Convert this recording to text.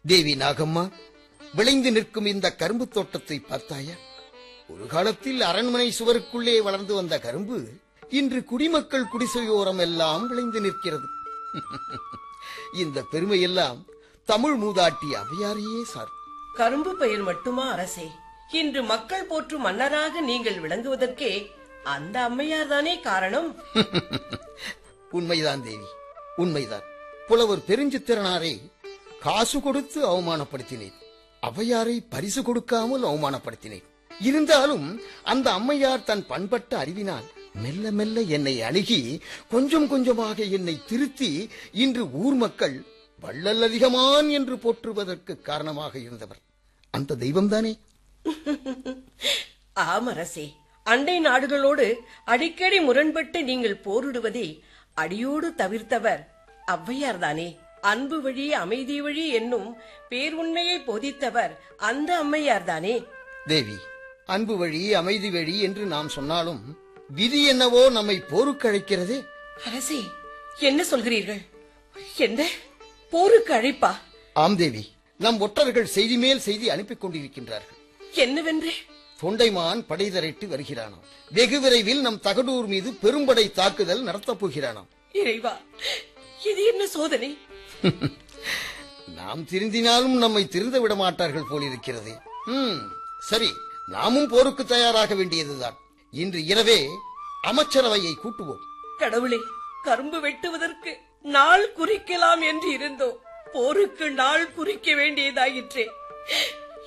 தேவி நாகம்மா விளைந்து நிற்கும் இந்த கரும்பு தோட்டத்தை பார்த்தாயா ஒரு காலத்தில் அரண்மனை சுவருக்குள்ளே வளர்ந்து வந்த கரும்பு இன்று குடிமக்கள் குடிசையோரம் எல்லாம் விளைந்து நிற்கிறது இந்த பெருமையெல்லாம் தமிழ் மூதாட்டி அவையாரையே சார் கரும்பு பயிர் மட்டுமா அரசே இன்று மக்கள் போற்றும் மன்னராக நீங்கள் விளங்குவதற்கே அந்த அம்மையார் தானே காரணம் உண்மைதான் தேவி உண்மைதான் புலவர் பெருஞ்சித்திரனாரை காசு கொடுத்து அவமானப்படுத்தினேன் அவையாரை பரிசு கொடுக்காமல் அவமானப்படுத்தினேன் இருந்தாலும் அந்த அம்மையார் தன் பண்பட்ட அறிவினால் மெல்ல மெல்ல என்னை அணுகி கொஞ்சம் கொஞ்சமாக என்னை திருத்தி இன்று ஊர் மக்கள் வள்ளல் அதிகமான் என்று போற்றுவதற்கு காரணமாக இருந்தவர் அந்த தெய்வம்தானே ஆம் அரசே அண்டை நாடுகளோடு அடிக்கடி முரண்பட்டு நீங்கள் போரிடுவதை அடியோடு தவிர்த்தவர் ஔவையார் தானே அன்பு வழி அமைதி வழி என்னும் பேருண்மையை போதித்தவர் அந்த அம்மையார் தானே தேவி அன்பு வழி அமைதி வழி என்று நாம் சொன்னாலும் விதி என்னவோ நம்மை போருக்கு அழைக்கிறதே அரசே என்ன சொல்கிறீர்கள் என்ன போருக்கு அழைப்பா ஆம் தேவி நம் ஒற்றர்கள் செய்தி மேல் செய்தி அனுப்பிக் கொண்டிருக்கின்றார்கள் என்னவென்று தொண்டைமான் படை திரட்டு வருகிறானாம் வெகு விரைவில் நம் தகடூர் மீது பெரும்படை தாக்குதல் நடத்தப் போகிறானாம் இறைவா இது என்ன சோதனை நாம் திருந்தினாலும் நம்மை திருந்த விட மாட்டார்கள் போலிருக்கிறது ம் சரி நாமும் போருக்கு தயாராக வேண்டியதுதான் இன்று இரவே அமைச்சரவையை கூட்டுவோம் கடவுளே கரும்பு வெட்டுவதற்கு நாள் குறிக்கலாம் என்று இருந்தோம் போருக்கு நாள் குறிக்க வேண்டியதாயிற்றே